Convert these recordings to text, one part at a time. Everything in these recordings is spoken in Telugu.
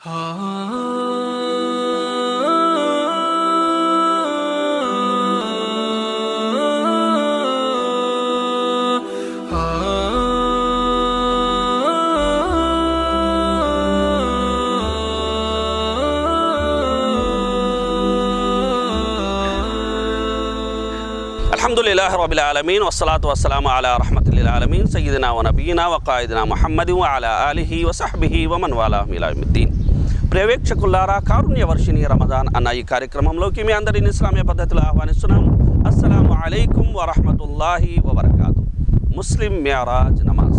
అల్హమ్దుల్లాహ్ రబిల్ ఆలమీన్ వస్సలాతు వస్సలాము అలా రహమతుల్లిల్ ఆలమీన్ సయ్యిదినా వ నబీనా వ కాయిదినా ముహమ్మది వ అలా ఆలిహి వ సహబిహి వ మన్ వాలా మిలాముద్దీన్ ప్రేవేక్షకుల్లారా కారుణ్య వర్షిణి రమజాన్ అన్న ఈ కార్యక్రమంలోకి మీ అందరిని ఇస్లామీయ పద్ధతిలో ఆహ్వానిస్తున్నాము అస్సలాము అలైకుం వరహమతుల్లాహి వబర్కాతు ముస్లిం మ్యారాజ్ నమాజ్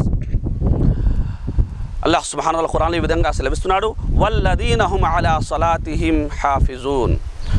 అల్లాహ్ సుబ్హానహు ఖురాన్ ఈ విధంగా సెలవిస్తున్నాడు వల్లదీనహుం అలా సలాతిహిం హాఫిజూన్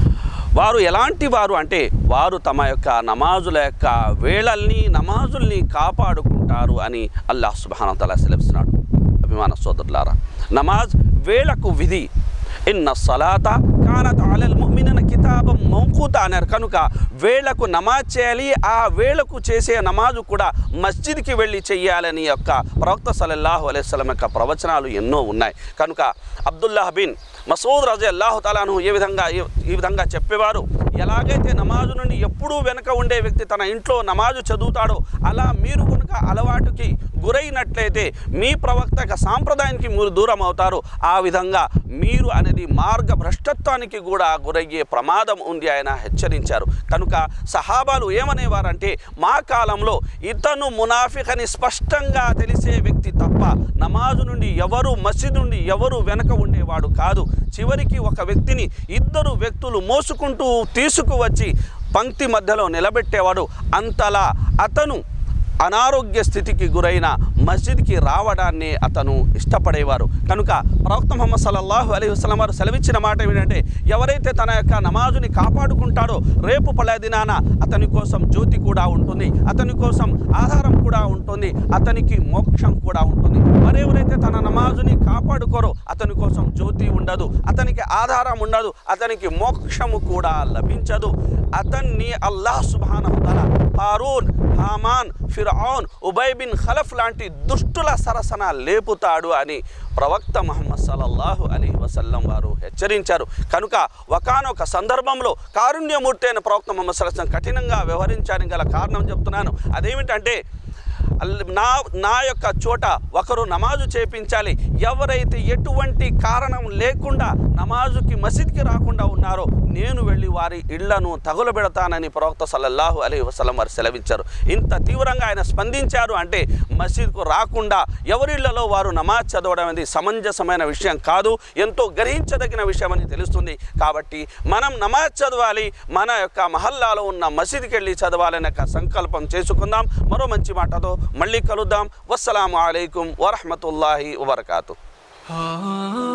వారు ఎలాంటి వారు అంటే వారు తమ యొక్క నమాజుల యొక్క వేళల్ని నమాజుల్ని కాపాడుకుంటారు అని అల్లాహ్ సుబానతల సెలవిస్తున్నాడు అభిమాన సోదరులారా నమాజ్ వేళకు విధి ఇన్న సలాత కానత్ అలల్ ముమినన కితాబం మౌకూత అన్నారు కనుక వేళకు నమాజ్ చేయాలి ఆ వేళకు చేసే నమాజు కూడా మస్జిద్కి వెళ్ళి చెయ్యాలని యొక్క ప్రవక్త సల్లల్లాహు అలైస్లం యొక్క ప్రవచనాలు ఎన్నో ఉన్నాయి కనుక అబ్దుల్లాహ్ బిన్ మసూద్ రజే అల్లాహు తాలాను ఏ విధంగా ఈ- ఈ విధంగా చెప్పేవారు ఎలాగైతే నమాజు నుండి ఎప్పుడూ వెనుక ఉండే వ్యక్తి తన ఇంట్లో నమాజు చదువుతాడో అలా మీరు కనుక అలవాటుకి గురైనట్లయితే మీ ప్రవక్త యొక్క సాంప్రదాయానికి మీరు దూరం అవుతారు ఆ విధంగా మీరు అనేది మార్గ భ్రష్టత్వానికి కూడా గురయ్యే ప్రమాదం ఉంది ఆయన హెచ్చరించారు కనుక సహాబాలు ఏమనేవారంటే మా కాలంలో ఇతను మునాఫిక్ అని స్పష్టంగా తెలిసే వ్యక్తి తప్ప నమాజు నుండి ఎవరు మసీదు నుండి ఎవరు వెనక ఉండేవాడు కాదు చివరికి ఒక వ్యక్తిని ఇద్దరు వ్యక్తులు మోసుకుంటూ తీసుకువచ్చి పంక్తి మధ్యలో నిలబెట్టేవాడు అంతలా అతను అనారోగ్య స్థితికి గురైన మస్జిద్కి రావడాన్ని అతను ఇష్టపడేవారు కనుక ప్రవక్త ముహమ్మద్ సల్లల్లాహు అలీ వసలం వారు సెలవిచ్చిన మాట ఏమిటంటే ఎవరైతే తన యొక్క నమాజుని కాపాడుకుంటాడో రేపు పల దినాన అతని కోసం జ్యోతి కూడా ఉంటుంది అతని కోసం ఆధారం కూడా ఉంటుంది అతనికి మోక్షం కూడా ఉంటుంది మరెవరైతే తన నమాజుని కాపాడుకోరో అతని కోసం జ్యోతి ఉండదు అతనికి ఆధారం ఉండదు అతనికి మోక్షము కూడా లభించదు అతన్ని అల్లాహ్ సుబ్హానహు తఆలా Haroon Haman Firaun Ubay bin Khalaf లాంటి దుష్టుల సరసన లేపుతాడు అని ప్రవక్త మహమ్మద్ సల్లల్లాహు అలీ వసల్లం వారు హెచ్చరించారు కనుక ఒకనొక సందర్భంలో కారుణ్యమూర్తి అయిన ప్రవక్త మహమ్మద్ సల్లం కఠినంగా వ్యవహరించడానికి గల కారణం చెప్తున్నాను అదేమిటంటే అల్- నా నా యొక్క చోట ఒకరు నమాజు చేపించాలి ఎవరైతే ఎటువంటి కారణం లేకుండా నమాజుకి మసీద్కి రాకుండా ఉన్నారో నేను వెళ్ళి వారి ఇళ్లను తగులబెడతానని ప్రవక్త సల్లల్లాహు అలీ వసలం వారు సెలవించారు ఇంత తీవ్రంగా ఆయన స్పందించారు అంటే మసీద్కు రాకుండా ఎవరిళ్లలో వారు నమాజ్ చదవడం అనేది సమంజసమైన విషయం కాదు ఎంతో గ్రహించదగిన విషయం అని తెలుస్తుంది కాబట్టి మనం నమాజ్ చదవాలి మన యొక్క మహల్లాలో ఉన్న మసీద్కి వెళ్ళి చదవాలనే ఒక సంకల్పం చేసుకుందాం మరో మంచి మాటతో మళ్ళీ కలుద్దాం వస్సలాము అలైకుం వరహమతుల్లాహి వబర్కాతు ah